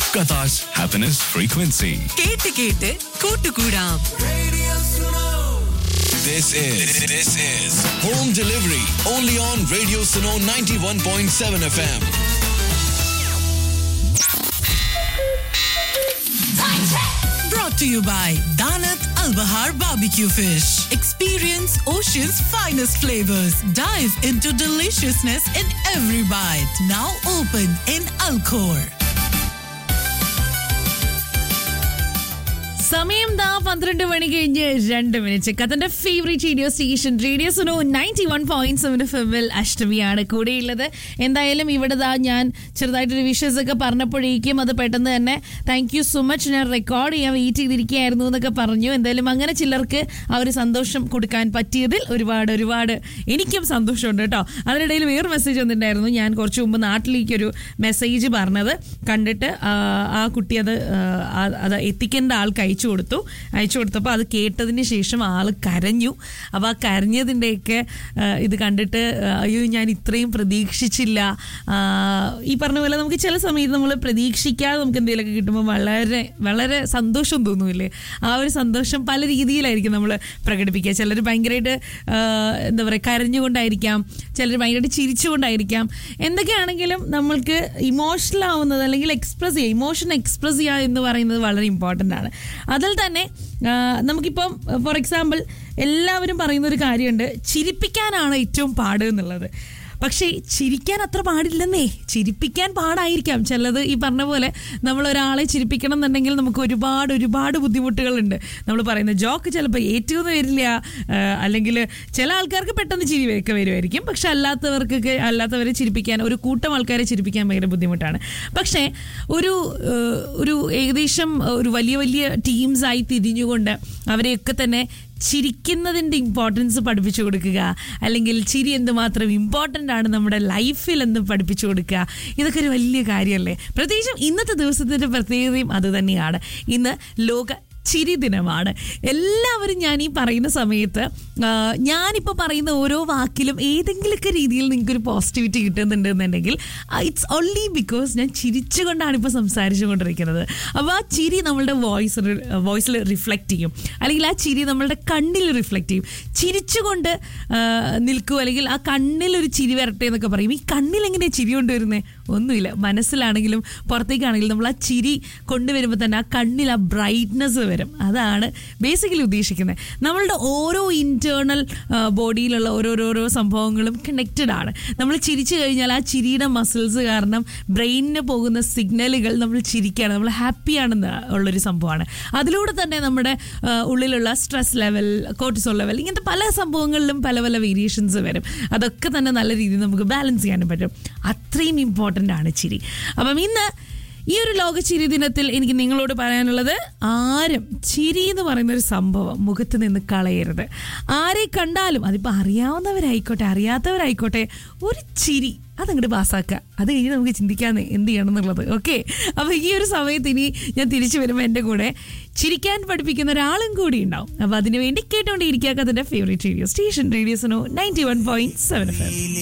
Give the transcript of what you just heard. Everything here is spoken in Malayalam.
Qatar's happiness frequency. കേട്ട് കേട്ട് കൂട്ടുകൂടാം This is this is home delivery only on Radio Suno 91.7 FM. brought to you by Danat Al Bahar Barbecue Fish. Experience ocean's finest flavors. Dive into deliciousness in every bite. Now open in Alcor. സമയം ദാ പന്ത്രണ്ട് മണി കഴിഞ്ഞ് രണ്ട് മിനിറ്റ് കഥന്റെ favourite radio station radio Suno ninety one point seven എഫിൽ അഷ്ടമിയാണ് കൂടെയുള്ളത് എന്തായാലും ഇവിടെ ദാ ഞാൻ ചെറുതായിട്ടൊരു വിഷസ് ഒക്കെ പറഞ്ഞപ്പോഴേക്കും അത് പെട്ടെന്ന് തന്നെ താങ്ക് യു സോ മച്ച് ഞാൻ റെക്കോർഡ് ചെയ്യാൻ വെയിറ്റ് ചെയ്തിരിക്കുകയായിരുന്നു എന്നൊക്കെ പറഞ്ഞു എന്തായാലും അങ്ങനെ ചിലർക്ക് ആ ഒരു സന്തോഷം കൊടുക്കാൻ പറ്റിയതിൽ ഒരുപാട് ഒരുപാട് എനിക്കും സന്തോഷമുണ്ട് കേട്ടോ അതിനിടയിൽ വേറൊരു മെസ്സേജ് വന്നിട്ടുണ്ടായിരുന്നു ഞാൻ കുറച്ച് മുമ്പ് നാട്ടിലേക്കൊരു മെസ്സേജ് പറഞ്ഞത് കണ്ടിട്ട് ആ, ആ കുട്ടി അത് ആ, ആ- അത് എത്തിക്കേണ്ട ആൾക്ക് അയച്ചു കൊടുത്തു അയച്ചു കൊടുത്തപ്പോൾ അത് കേട്ടതിന് ശേഷം ആൾ കരഞ്ഞു അപ്പോൾ ആ കരഞ്ഞതിൻ്റെയൊക്കെ ആ, ഇത് കണ്ടിട്ട് ആ, അയ്യോ ഞാൻ ഇത്രയും പ്രതീക്ഷിച്ചില്ല ആ, ഈ പറഞ്ഞ പോലെ നമുക്ക് ചില സമയത്ത് നമ്മൾ പ്രതീക്ഷിക്കാതെ നമുക്ക് എന്തെങ്കിലുമൊക്കെ കിട്ടുമ്പോൾ വളരെ വളരെ സന്തോഷം തോന്നൂല്ലേ ആ ഒരു സന്തോഷം പല രീതിയിലായിരിക്കും നമ്മൾ പ്രകടിപ്പിക്കുക ചിലർ ഭയങ്കരമായിട്ട് ആ, എന്താ പറയുക കരഞ്ഞുകൊണ്ടായിരിക്കാം ചിലർ ഭയങ്കരമായിട്ട് ചിരിച്ചുകൊണ്ടായിരിക്കാം എന്തൊക്കെയാണെങ്കിലും നമ്മൾക്ക് ഇമോഷണൽ ആവുന്നത് അല്ലെങ്കിൽ എക്സ്പ്രസ് ചെയ്യുക ഇമോഷൻ എക്സ്പ്രസ് ചെയ്യുക എന്ന് പറയുന്നത് വളരെ ഇമ്പോർട്ടൻ്റ് ആണ് അതിൽ തന്നെ ആ, നമുക്കിപ്പം ഫോർ എക്സാമ്പിൾ എല്ലാവരും പറയുന്ന ഒരു കാര്യമുണ്ട് ചിരിപ്പിക്കാനാണ് ഏറ്റവും പാട് എന്നുള്ളത് പക്ഷേ ചിരിക്കാൻ അത്ര പാടില്ലെന്നേ ചിരിപ്പിക്കാൻ പാടായിരിക്കാം ചിലത് ഈ പറഞ്ഞ പോലെ നമ്മൾ ഒരാളെ ചിരിപ്പിക്കണം എന്നുണ്ടെങ്കിൽ നമുക്ക് ഒരുപാട് ഒരുപാട് ബുദ്ധിമുട്ടുകളുണ്ട് നമ്മൾ പറയുന്ന ജോക്ക് ചിലപ്പോൾ ഏറ്റവും വരില്ല അല്ലെങ്കിൽ ചില ആൾക്കാർക്ക് പെട്ടെന്ന് ചിരി ഒക്കെ വരുമായിരിക്കും പക്ഷെ അല്ലാത്തവർക്കൊക്കെ അല്ലാത്തവരെ ചിരിപ്പിക്കാൻ ഒരു കൂട്ടം ആൾക്കാരെ ചിരിപ്പിക്കാൻ ഭയങ്കര ബുദ്ധിമുട്ടാണ് പക്ഷേ ഒരു ഏഹ്, ഒരു ഏകദേശം ഒരു വലിയ വലിയ ടീംസായി തിരിഞ്ഞുകൊണ്ട് അവരെയൊക്കെ തന്നെ ചിരിക്കുന്നതിൻ്റെ ഇമ്പോർട്ടൻസ് പഠിപ്പിച്ചു കൊടുക്കുക അല്ലെങ്കിൽ ചിരി എന്തുമാത്രം ഇമ്പോർട്ടൻ്റ് ആണ് നമ്മുടെ ലൈഫിൽ എന്ന് പഠിപ്പിച്ചു കൊടുക്കുക ഇതൊക്കെ ഒരു വലിയ കാര്യമല്ലേ പ്രത്യേകിച്ചും ഇന്നത്തെ ദിവസത്തിൻ്റെ പ്രത്യേകതയും അത് തന്നെയാണ് ഇന്ന് ലോക ചിരി ദിനമാണ് എല്ലാവരും ഞാൻ ഈ പറയുന്ന സമയത്ത് ആ, ഞാനിപ്പോൾ പറയുന്ന ഓരോ വാക്കിലും ഏതെങ്കിലുമൊക്കെ രീതിയിൽ നിങ്ങൾക്കൊരു പോസിറ്റിവിറ്റി കിട്ടുന്നുണ്ടെന്നുണ്ടെങ്കിൽ ഇറ്റ്സ് ഓൺലി ബിക്കോസ് ഞാൻ ചിരിച്ചുകൊണ്ടാണ് ഇപ്പോൾ സംസാരിച്ചു കൊണ്ടിരിക്കുന്നത് അപ്പോൾ ആ ചിരി നമ്മളുടെ വോയിസ് വോയിസിൽ റിഫ്ലക്റ്റ് ചെയ്യും അല്ലെങ്കിൽ ആ ചിരി നമ്മളുടെ കണ്ണിൽ റിഫ്ലക്റ്റ് ചെയ്യും ചിരിച്ചുകൊണ്ട് ആ, നിൽക്കുക അല്ലെങ്കിൽ ആ കണ്ണിൽ ഒരു ചിരി വരട്ടെ എന്നൊക്കെ പറയും ഈ കണ്ണിൽ എങ്ങനെയാണ് ചിരി കൊണ്ടുവരുന്നത് ഒന്നുമില്ല മനസ്സിലാണെങ്കിലും പുറത്തേക്കാണെങ്കിലും നമ്മൾ ആ ചിരി കൊണ്ടുവരുമ്പോൾ തന്നെ ആ കണ്ണിൽ ആ ബ്രൈറ്റ്നസ് വരും അതാണ് ബേസിക്കലി ഉദ്ദേശിക്കുന്നത് നമ്മളുടെ ഓരോ ഇൻറ്റേർണൽ ബോഡിയിലുള്ള ഓരോരോരോ സംഭവങ്ങളും കണക്റ്റഡ് ആണ് നമ്മൾ ചിരിച്ചു കഴിഞ്ഞാൽ ആ ചിരിയുടെ മസിൽസ് കാരണം ബ്രെയിനിന് പോകുന്ന സിഗ്നലുകൾ നമ്മൾ ചിരിക്കുകയാണ് നമ്മൾ ഹാപ്പിയാണെന്ന് ഉള്ളൊരു സംഭവമാണ് അതിലൂടെ തന്നെ നമ്മുടെ ആ, ഉള്ളിലുള്ള സ്ട്രെസ് ലെവൽ കോർട്ടിസോൾ ലെവൽ ഇങ്ങനത്തെ പല സംഭവങ്ങളിലും പല പല വേരിയേഷൻസ് വരും അതൊക്കെ തന്നെ നല്ല രീതിയിൽ നമുക്ക് ബാലൻസ് ചെയ്യാനും പറ്റും അത്രയും ഇമ്പോർട്ടൻ്റ് ആണ് ചിരി അപ്പം ഇന്ന് ഈ ഒരു ലോക ചിരി ദിനത്തിൽ എനിക്ക് നിങ്ങളോട് പറയാനുള്ളത് ആരും ചിരി എന്ന് പറയുന്ന ഒരു സംഭവം മുഖത്ത് നിന്ന് കളയരുത് ആരെ കണ്ടാലും അതിപ്പോൾ അറിയാവുന്നവരായിക്കോട്ടെ അറിയാത്തവരായിക്കോട്ടെ ഒരു ചിരി അതങ്ങോട്ട് പാസ്സാക്കുക അത് കഴിഞ്ഞ് നമുക്ക് ചിന്തിക്കാന്ന് എന്ത് ചെയ്യണം എന്നുള്ളത് ഓക്കെ അപ്പോൾ ഈ ഒരു സമയത്ത് ഇനി ഞാൻ തിരിച്ചു വരുമ്പോൾ എൻ്റെ കൂടെ ചിരിക്കാൻ പഠിപ്പിക്കുന്ന ഒരാളും കൂടി ഉണ്ടാവും അപ്പോൾ അതിനുവേണ്ടി കേട്ടോണ്ടിരിക്കുക അതിൻ്റെ ഫേവറേറ്റ് റേഡിയോ സ്റ്റേഷൻ റേഡിയോസിനോ ninety one point seven F M